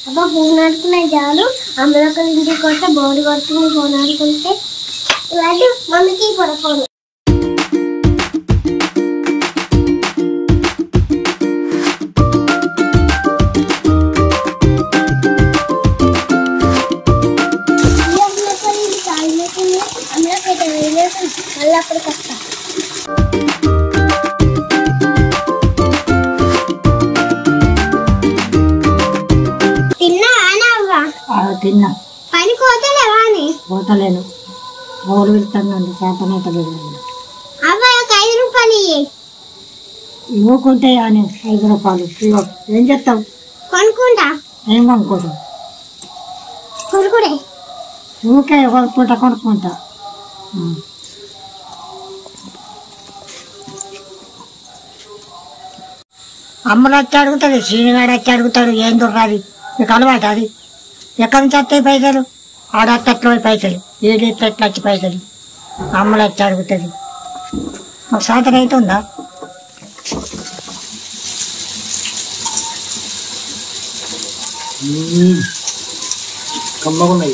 అబ్బా ఫోన్ ఆడుకునే చాలు అమ్మలొక్క ఇంటికి వస్తే బోర్డు కొడుతుంది ఫోన్ ఆడుకుంటే ఇలాంటి మమ్మీకి కూడా ఫోన్ మళ్ళీ అప్పటికి వస్తా తిన్నా అవ్వా ఆ, తిన్నా పని కోతలేవా అని పోతలేను ఓలు వెళ్తాను చేతనైతే లేదు అవ్వ ఒక ఐదు రూపాయలు ఇయ్యి ఇవ్వకుంటే అని ఐదు రూపాయలు ఇవ్వ ఏం చేస్తావు కొనుక్కుంటా ఏం కొనుక్కోదు కొనుక్కుడే ఊకే కొనుక్కుంటా కొనుక్కుంటా ఉం. అమ్మలు వచ్చి అడుగుతుంది శ్రీనిగాడు వచ్చి అడుగుతాడు ఏం దొరకది మీకు అలవాటు అది ఎక్కడి నుంచి వస్తాయి పైసలు ఆడత్తట్లో పైసలు ఏడు ఎట్లా వచ్చి పైసలు అమ్మలు వచ్చి అడుగుతుంది మాకు సాధన అవుతుందా కమ్మగున్నాయి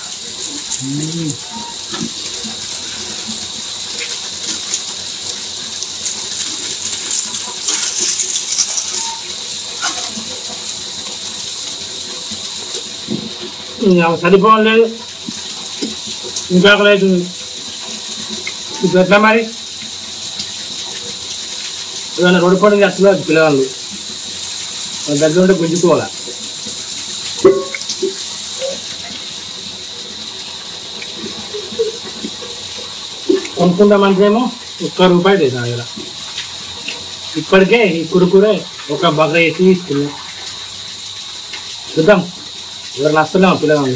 ఇంకా సరిపోలేదు ఇంకా ఆకలి అవుతుంది ఇప్పుడు ఎట్లా మరి ఏదైనా రోడ్డు పండుగ చేస్తున్నారు పిల్లగాళ్ళు వాళ్ళ దగ్గర ఉంటే గుంజుకోవాలా కొనుక్కుందామంటేమో ఒక్క రూపాయి లేదు నా దగ్గర ఇప్పటికే ఈ కురుకురే ఒక బగ వేసి తీసుకున్నాం చూద్దాం ఎవరు నష్టలేము పిల్లగాళ్ళు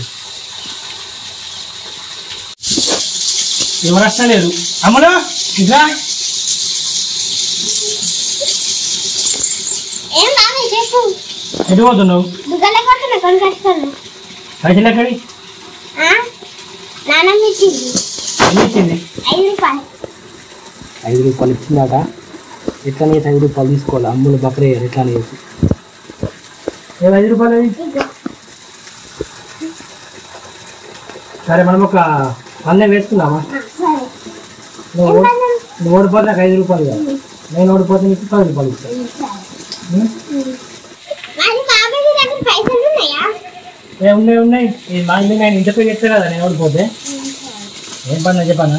ఎవరు నష్టలేదు అమ్ముడు ఇట్లా ఏం బాగా చెప్పు ఎటు పోతున్నావు దుకాణం కొట్టున్నా కొనుకొస్తాను పైసలు ఎక్కడి నాన్నమ్మ ఇచ్చింది ఎన్ని ఇచ్చింది ఐదు రూపాయలు ఐదు రూపాయలు ఇచ్చిందాక ఎట్లనే ఐదు రూపాయలు తీసుకోవాలి అమ్ములు బకరే ఎట్లానే చేసి ఏ ఐదు రూపాయలు అవి? ఇదిగో. సరే మనం ఒక పందెం వేసుకుందామా ఆ, సరే నువ్వు ఓడి- నువ్వు ఓడిపోతే నాకు ఐదు రూపాయలు కాదు నేను ఓడిపోతే నీకు పది రూపాయలు ఇస్తాను సరే మరి బాబాయ్ దగ్గర పైసలు ఉన్నాయా ఏ ఉన్నాయి ఉన్నాయి ఈ మా ఇల్లు నేను ఇంటి పేరు చెప్తే కదా నేను ఓడిపోతే ఏం పని చెప్పానా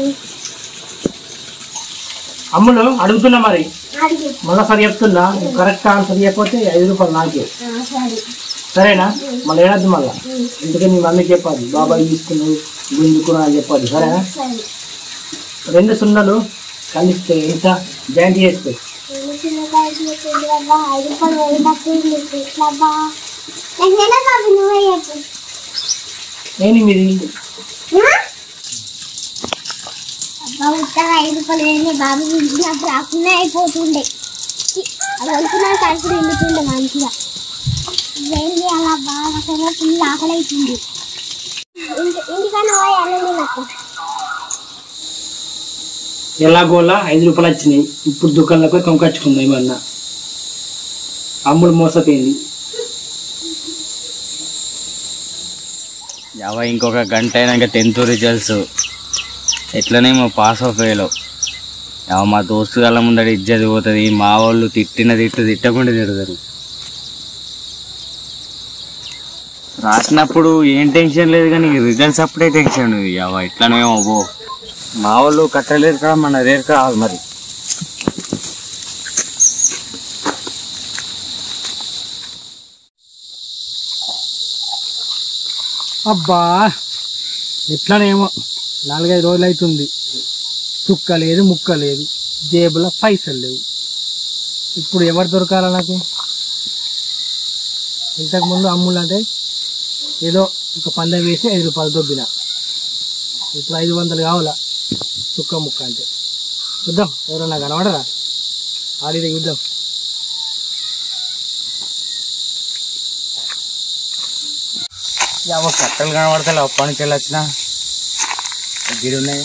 అమ్ములు అడుగుతున్నా మరి అడిగి మళ్ళీసారి చెప్తున్నా నువ్వు కరెక్ట్ ఆన్సర్ చెప్పకపోతే ఐదు రూపాయలు నాకే ఆ, సరే సరేనా మళ్ళీ ఏడద్దు మళ్ళా ఎందుకని మీ మమ్మీకి చెప్పాలి బాబాయ్ తీసుకున్నావు గుంజుకున్నా అని చెప్పాలి సరేనా సరే రెండు సున్నలు కలిస్తే ఎంత జాయింట్ చేస్తే నేను చిన్న కాయలు చెప్పింది అబ్బా ఐదు రూపాయలు వేలు తక్కువ ఎట్లా అబ్బా నాకు నెల బాబు నువ్వే చెప్పు నేను మీది ఆ? అబ్బా ఉత్తగా ఐదు రూపాయలు వేలే బాబు నాకు రాకుండా అయిపోతుండే చి, అది అనుకున్నా కడుపు నిండుతుండే మంచిగా ఏంటి అలా బాగా ఫుల్ ఆకలి అవుతుంది ఇంటి ఇంటికన్నా పోయాలి నాకు ఎలాగోలా ఐదు రూపాయలు వచ్చినాయి ఇప్పుడు దుకాణంలో పోయి కొనుకొచ్చుకుందాం ఏమన్నా అమ్ముడు మోసపోయింది యావ ఇంకొక గంట అయినాక టెన్త్ రిజల్ట్స్ ఎట్లనేమో పాస్ ఆఫ్ అయ్యలో యావ మా దోస్తు గల ముందర ఇజ్జది పోతుంది మా వాళ్ళు తిట్టిన తిట్టు తిట్టకుండా తిడతారు రాసినప్పుడు ఏం టెన్షన్ లేదు కానీ రిజల్ట్స్ అప్పుడే టెన్షన్ యావ ఎట్లనేమో పో మా వాళ్ళు కట్టలేరు కదా మన రేరు కావాలి మరి అబ్బా ఎట్లానేమో నాలుగైదు రోజులు అవుతుంది చుక్క లేదు ముక్క లేదు జేబులో పైసలు లేవు ఇప్పుడు ఎవరు దొరకాలా నాకు ఇంతకు ముందు అమ్ములు అంటే ఏదో ఒక పందెం వేసి ఐదు రూపాయలు దొబ్బిన ఇప్పుడు ఐదు వందలు కావాలా చుక్క ముక్క అంటే చూద్దాం ఎవరన్నా కనబడరా ఆడిదే చూద్దాం యావ కట్టలు కనబడతాయి అప్పటి నుంచి వెళ్ళి వచ్చిన గిడి ఉన్నాయి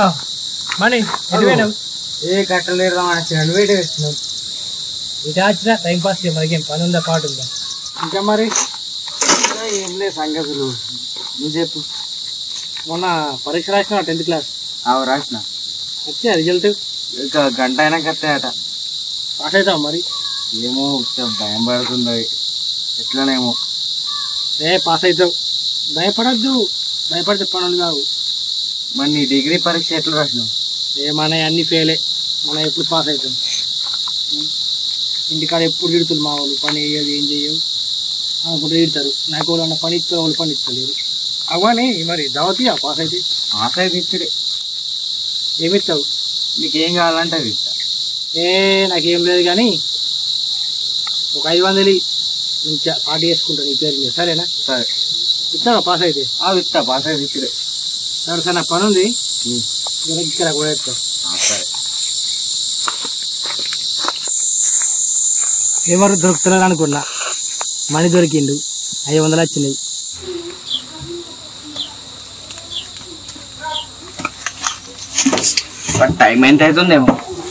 మణి ఎటు పోయినావు ఏ కట్టలేరు వచ్చాడు వెయిట్ వేస్తున్నావు ఇటు వచ్చిన టైం పాస్ చేయ మనకేం పని ఉందా పాటు ఉందా ఇంకా మరి ఏం లేదు సంగతులు నువ్వు చెప్పు మొన్న పరీక్ష రాసిన టెన్త్ క్లాస్ అవి రాసిన వచ్చా రిజల్ట్ ఇక గంట అయినా కట్టాయట పాస్ అవుతావు మరి ఏమో ఉత్త భయం పడుతుంది ఎట్లనేమో ఏ పాస్ అవుతావు భయపడద్దు భయపడితే పనులు కావు మరి నీ డిగ్రీ పరీక్ష ఎట్లా రాసినావు ఏమన్నా అన్ని ఫెయిలే మనం ఎప్పుడు పాస్ అవుతాం ఇంటికాడ ఎప్పుడు తిడుతుంది మా వాళ్ళు పని వేయదు ఏం చేయవు అనుకుంటూ తిడతారు నాకు వాళ్ళు అన్న పని ఇస్తారు వాళ్ళు పని ఇస్తలేరు అవని మరి దావతియా పాస్ అయితే పాస్ అయితే ఇచ్చుడే ఏమి ఇస్తావు నీకేం కావాలంటే అది ఇస్తా ఏ నాకేం లేదు కానీ ఒక ఐదు వందలు ఇయ్యి. మంచిగా పార్టీ చేసుకుంటాను ఈ పేరు మీద సరేనా సరే ఇస్తావా పాస్ అయితే అవి ఇస్తా పాస్ అయితే ఇచ్చుడే సరే సార్ నాకు పని ఉంది ఇక్కడ కూడా ఇస్తా సరే ఎవరు దొరుకుతున్నారు అనుకున్నా మనీ దొరికిండు ఐదు వందలు వచ్చినాయి టైం ఎంత అవుతుందేమో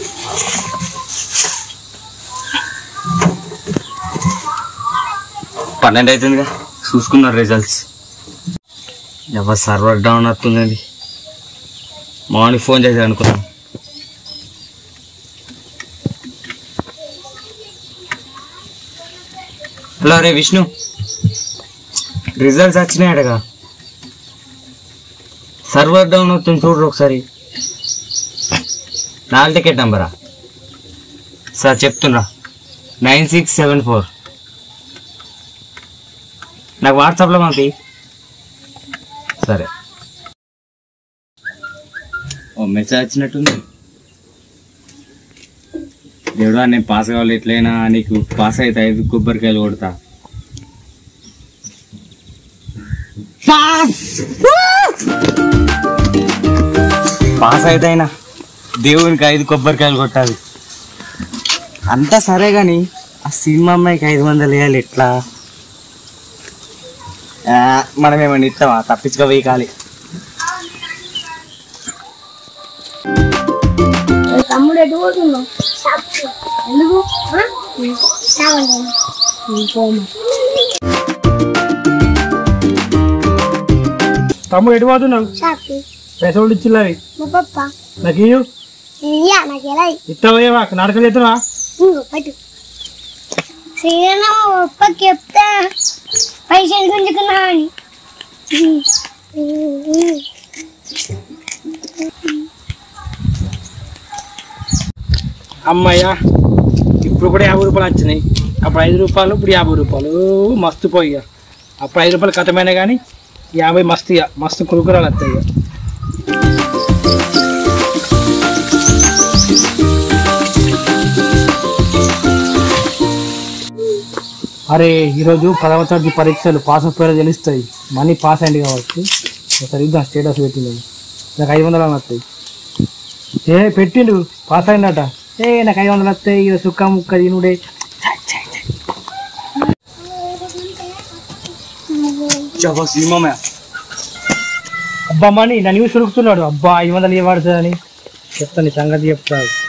పన్నెండు అవుతుందిగా చూసుకున్నారు రిజల్ట్స్ ఎవరు సర్వర్ డౌన్ అవుతుందండి మార్నింగ్ ఫోన్ చేసి అనుకున్నాను హలో రే విష్ణు రిజల్ట్స్ వచ్చినాయటగా సర్వర్ డౌన్ అవుతుంది చూడరు ఒకసారి నాలుగు టికెట్ నంబరా సార్ చెప్తున్నా నైన్ సిక్స్ సెవెన్ ఫోర్ నాకు వాట్సాప్లో పంపి సరే ఓ మెసేజ్ వచ్చినట్టుంది దేవుడా నేను పాస్ కావాలి ఎట్లయినా నీకు పాస్ అయితే ఐదు కొబ్బరికాయలు కొడతా పాస్ అయితే అయినా దేవునికి ఐదు కొబ్బరికాయలు కొట్టాలి అంతా సరే కానీ ఆ సినిమా అమ్మాయికి ఐదు వందలు వేయాలి ఎట్లా ఆ, మనం ఏమైనా ఇస్తామా తప్పించుకో వేయకాలి తమ్ముడు ఎటు పోతున్నావు షాప్కి ఎందుకు చావండి పోము తమ్ముడు ఎటు పోతున్నావు షాప్కి పైసలు ఇచ్చిల్లవి మా పప్ప నాకు ఇయ్యు ఇయ్యా నాకు ఎలా ఇస్తావా నాటకం చేస్తున్నావా ఇంకో పట్టు శ్రీరామ పప్పకి చెప్తా పైసలు గుంజుకున్నా అని అమ్మయ్యా ఇప్పుడు కూడా యాభై రూపాయలు వచ్చినాయి అప్పుడు ఐదు రూపాయలు ఇప్పుడు యాభై రూపాయలు మస్తు పోయి అప్పుడు ఐదు రూపాయలు కథమైనా కానీ యాభై మస్తు ఇక మస్తు కురుకురాలు వస్తాయి ఇక అరే ఈరోజు పదవ తరగతి పరీక్షలు పాస్ అయిపోయారో తెలుస్తాయి మనీ పాస్ అయింది కాబట్టి ఒకసారి ఇద్దాం స్టేటస్ పెట్టింది నాకు ఐదు వందలు అని వస్తాయి ఏ పెట్టిండు పాస్ అయిందట ఏ నాకు ఐదు వందలు వస్తాయి ఇక సుక్క ముక్క తినుడే సినిమా అబ్బా మని నా న్యూస్ ఉరుకుతున్నాడు అబ్బా ఐదు వందలు ఇవ్వబడుతుందని చెప్తాను ఈ సంగతి చెప్తాను